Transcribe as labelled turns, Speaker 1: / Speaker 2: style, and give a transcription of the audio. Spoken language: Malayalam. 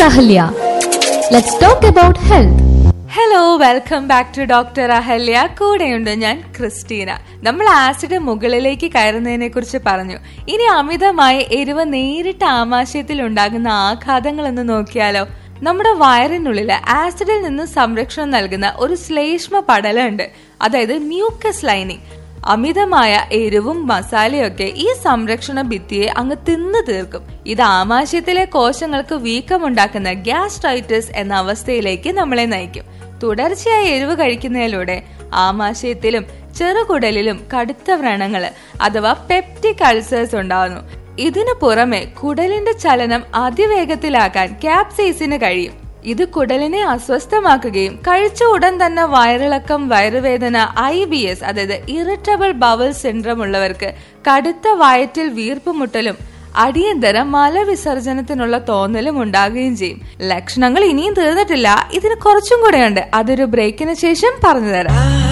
Speaker 1: Ahalya. Let's talk about health.
Speaker 2: Hello welcome back to doctor Ahalya കൂടെയുണ്ട് ഞാൻ ക്രിസ്റ്റീന നമ്മൾ ആസിഡ് മുകളിലേക്ക് കയറുന്നതിനെ കുറിച്ച് പറഞ്ഞു ഇനി അമിതമായ എരിവ് നേരിട്ട് ആമാശയത്തിൽ ഉണ്ടാകുന്ന ആഘാതങ്ങൾ എന്ന് നോക്കിയാലോ നമ്മുടെ വയറിനുള്ളിൽ ആസിഡിൽ നിന്ന് സംരക്ഷണം നൽകുന്ന ഒരു ശ്ലേഷ്മ പടലമുണ്ട് അതായത് മ്യൂക്കസ് ലൈനിങ് അമിതമായ എരിവും മസാലയൊക്കെ ഈ സംരക്ഷണ ഭിത്തിയെ അങ്ങ് തിന്നു തീർക്കും ഇത് ആമാശയത്തിലെ കോശങ്ങൾക്ക് വീക്കമുണ്ടാക്കുന്ന ഗ്യാസ്ട്രൈറ്റിസ് എന്ന അവസ്ഥയിലേക്ക് നമ്മളെ നയിക്കും തുടർച്ചയായി എരിവ് കഴിക്കുന്നതിലൂടെ ആമാശയത്തിലും ചെറുകുടലിലും കടുത്ത വ്രണങ്ങൾ അഥവാ പെപ്റ്റിക് അൾസേഴ്സ് ഉണ്ടാകുന്നു ഇതിനു പുറമെ കുടലിന്റെ ചലനം അതിവേഗത്തിലാക്കാൻ ക്യാപ്സൈസിന് കഴിയും ഇത് കുടലിനെ അസ്വസ്ഥമാക്കുകയും കഴിച്ച ഉടൻ തന്നെ വയറിളക്കം വയറുവേദന ഐ ബി എസ് അതായത് ഇറിറ്റബിൾ ബവൽ സിൻഡ്രം ഉള്ളവർക്ക് കടുത്ത വയറ്റിൽ വീർപ്പുമുട്ടലും അടിയന്തര മലവിസർജനത്തിനുള്ള തോന്നലും ഉണ്ടാകുകയും ചെയ്യും ലക്ഷണങ്ങൾ ഇനിയും തീർന്നിട്ടില്ല ഇതിന് കുറച്ചും കൂടെയുണ്ട് അതൊരു ബ്രേക്കിന് ശേഷം പറഞ്ഞു തരാം